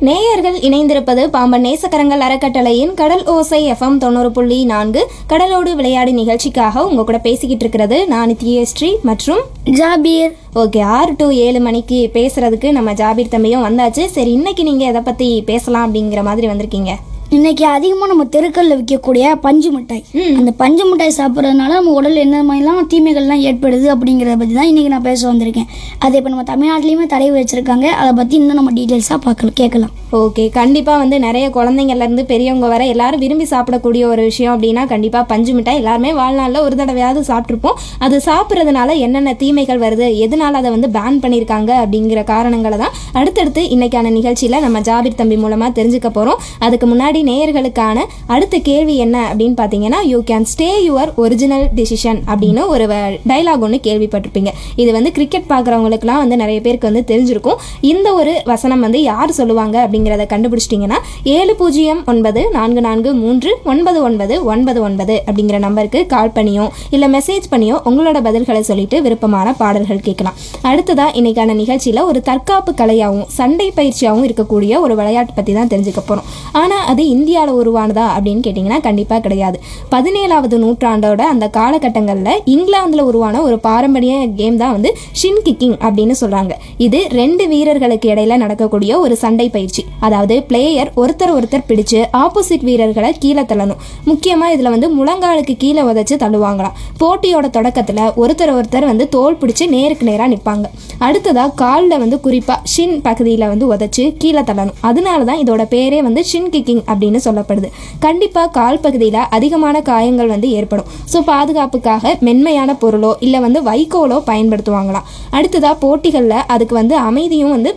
நேயர்கள் இணைந்திருப்பது பாம்பன் நேசக்கரங்கள் அறக்கட்டளையின் கடல் ஓசை எஃப்எம் தொண்ணூறு புள்ளி நான்கு கடலோடு விளையாடி நிகழ்ச்சிக்காக உங்க கூட பேசிக்கிட்டு இருக்கிறது நான் நித்யஸ்ரீ மற்றும் ஜாபீர் ஓகே ஆறு டு ஏழு மணிக்கு பேசுறதுக்கு நம்ம ஜாபீர் தம்பியும் வந்தாச்சு சரி இன்னைக்கு நீங்க எதை பத்தி பேசலாம் அப்படிங்கிற மாதிரி வந்திருக்கீங்க இன்னைக்கு அதிகமாக நம்ம தெருக்கல்ல விற்கக்கூடிய பஞ்சு மிட்டாய் அந்த பஞ்சு மிட்டாய் சாப்பிட்றதுனால நம்ம உடல் என்ன மாதிரிலாம் தீமைகள்லாம் ஏற்படுது அப்படிங்கிறத பற்றி தான் இன்னைக்கு நான் பேச வந்திருக்கேன் அதை இப்போ நம்ம தமிழ்நாட்டிலையுமே தடை வச்சிருக்காங்க அதை பற்றி இன்னும் நம்ம டீட்டெயில்ஸாக பார்க்கலாம் கேட்கலாம் ஓகே கண்டிப்பா வந்து நிறைய குழந்தைங்கள்ல இருந்து பெரியவங்க வர எல்லாரும் விரும்பி சாப்பிடக்கூடிய ஒரு விஷயம் அப்படின்னா கண்டிப்பா பஞ்சு மிட்டாய் எல்லாருமே வாழ்நாளில் ஒரு தடவையாவது சாப்பிட்ருப்போம் அது சாப்பிட்றதுனால என்னென்ன தீமைகள் வருது எதனால அதை வந்து பேன் பண்ணியிருக்காங்க அப்படிங்கிற காரணங்களை தான் அடுத்தடுத்து இன்னைக்கான நிகழ்ச்சியில நம்ம ஜாபிர் தம்பி மூலமா தெரிஞ்சுக்க போறோம் அதுக்கு முன்னாடி நேயர்களுக்கான அடுத்த கேள்வி என்ன அப்படின்னு பார்த்தீங்கன்னா you can stay your original decision அப்படின்னு ஒரு டைலாக் ஒன்று கேள்விப்பட்டிருப்பீங்க இது வந்து கிரிக்கெட் பார்க்குறவங்களுக்குலாம் வந்து நிறைய பேருக்கு வந்து தெரிஞ்சிருக்கும் இந்த ஒரு வசனம் வந்து யார் சொல்லுவாங்க அப்படிங்கிறத கண்டுபிடிச்சிட்டிங்கன்னா ஏழு பூஜ்ஜியம் ஒன்பது நான்கு நான்கு மூன்று ஒன்பது ஒன்பது ஒன்பது ஒன்பது அப்படிங்கிற நம்பருக்கு கால் பண்ணியோ இல்லை மெசேஜ் பண்ணியோ உங்களோட பதில்களை சொல்லிட்டு விருப்பமான பாடல்கள் கேட்கலாம் அடுத்ததா இன்னைக்கான நிகழ்ச்சியில் ஒரு தற்காப்பு கலையாகவும் சண்டை பயிற்சியாகவும் இருக்கக்கூடிய ஒரு விளையாட்டு பற்றி தான் தெரிஞ்சுக்க போகிறோம் ஆனால் அது இந்தியாவில் உருவானதா அப்படின்னு கேட்டிங்கன்னா கண்டிப்பாக கிடையாது பதினேழாவது நூற்றாண்டோட அந்த காலகட்டங்களில் இங்கிலாந்தில் உருவான ஒரு பாரம்பரிய கேம் தான் வந்து ஷின் கிக்கிங் அப்படின்னு சொல்கிறாங்க இது ரெண்டு வீரர்களுக்கு இடையில நடக்கக்கூடிய ஒரு சண்டை பயிற்சி அதாவது பிளேயர் ஒருத்தர் ஒருத்தர் பிடிச்சு ஆப்போசிட் வீரர்களை கீழே தள்ளணும் முக்கியமாக இதில் வந்து முழங்காலுக்கு கீழே உதைச்சு தள்ளுவாங்களாம் போட்டியோட தொடக்கத்தில் ஒருத்தர் ஒருத்தர் வந்து தோல் பிடிச்சு நேருக்கு நேராக நிற்பாங்க அடுத்ததாக காலில் வந்து குறிப்பாக ஷின் பகுதியில் வந்து உதைச்சு கீழே தள்ளணும் அதனால தான் இதோட பேரே வந்து ஷின் கிக்கிங் அப்படின்னு சொல்லப்படுது கண்டிப்பாக கால் பகுதியில் அதிகமான காயங்கள் வந்து ஏற்படும் ஸோ பாதுகாப்புக்காக மென்மையான பொருளோ இல்லை வந்து வைக்கோலோ பயன்படுத்துவாங்களாம் அடுத்ததாக போட்டிகளில் அதுக்கு வந்து அமைதியும் வந்து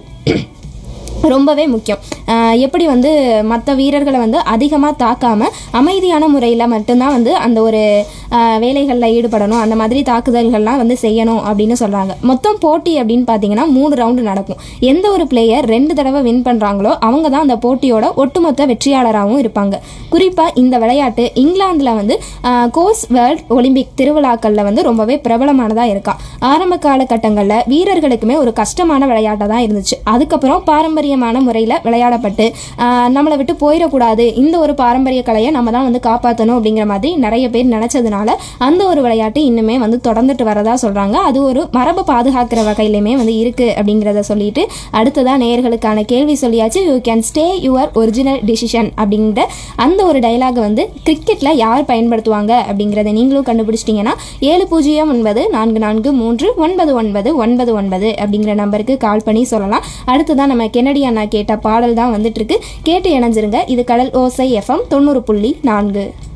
ரொம்பவே முக்கியம் ஆஹ் எப்படி வந்து மற்ற வீரர்களை வந்து அதிகமாக தாக்காமல் அமைதியான முறையில் மட்டும்தான் வந்து அந்த ஒரு வேலைகளில் ஈடுபடணும் அந்த மாதிரி தாக்குதல்கள்லாம் வந்து செய்யணும் அப்படின்னு சொல்கிறாங்க மொத்தம் போட்டி அப்படின்னு பார்த்தீங்கன்னா மூணு ரவுண்டு நடக்கும் எந்த ஒரு பிளேயர் ரெண்டு தடவை வின் பண்ணுறாங்களோ அவங்க தான் அந்த போட்டியோட ஒட்டுமொத்த வெற்றியாளராகவும் இருப்பாங்க குறிப்பாக இந்த விளையாட்டு இங்கிலாந்தில் வந்து கோர்ஸ் வேர்ல்ட் ஒலிம்பிக் திருவிழாக்களில் வந்து ரொம்பவே பிரபலமானதாக இருக்கா ஆரம்ப காலகட்டங்களில் வீரர்களுக்குமே ஒரு கஷ்டமான விளையாட்டாக தான் இருந்துச்சு அதுக்கப்புறம் பாரம்பரியமான முறையில் விளையாடப்பட்டு ஆஹ் நம்மளை விட்டு போயிடக்கூடாது இந்த ஒரு பாரம்பரிய கலையை நம்ம தான் வந்து காப்பாற்றணும் அப்படிங்கிற மாதிரி நிறைய பேர் நினச்சதுனால அந்த ஒரு விளையாட்டு இன்னுமே வந்து தொடர்ந்துட்டு வரதா சொல்கிறாங்க அது ஒரு மரபு பாதுகாக்கிற வகையிலுமே வந்து இருக்குது அப்படிங்கிறத சொல்லிட்டு அடுத்ததாக நேயர்களுக்கான கேள்வி சொல்லியாச்சு you can stay your original decision அப்படிங்கிற அந்த ஒரு டைலாக் வந்து கிரிக்கெட்டில் யார் பயன்படுத்துவாங்க அப்படிங்கிறத நீங்களும் கண்டுபிடிச்சிட்டிங்கன்னா ஏழு பூஜ்ஜியம் ஒன்பது நான்கு நான்கு மூன்று ஒன்பது ஒன்பது ஒன்பது ஒன்பது அப்படிங்கிற நம்பருக்கு கால் பண்ணி சொல்லலாம் அடுத்ததான் நம்ம கென்னடி அண்ணா கேட்ட பாடல் தான் வந்துட்டு இருக்கு கேட்டு இணைஞ்சிருங்க இது கடல் ஓசை எஃப்எம் தொண்ணூறு புள்ளி நான்கு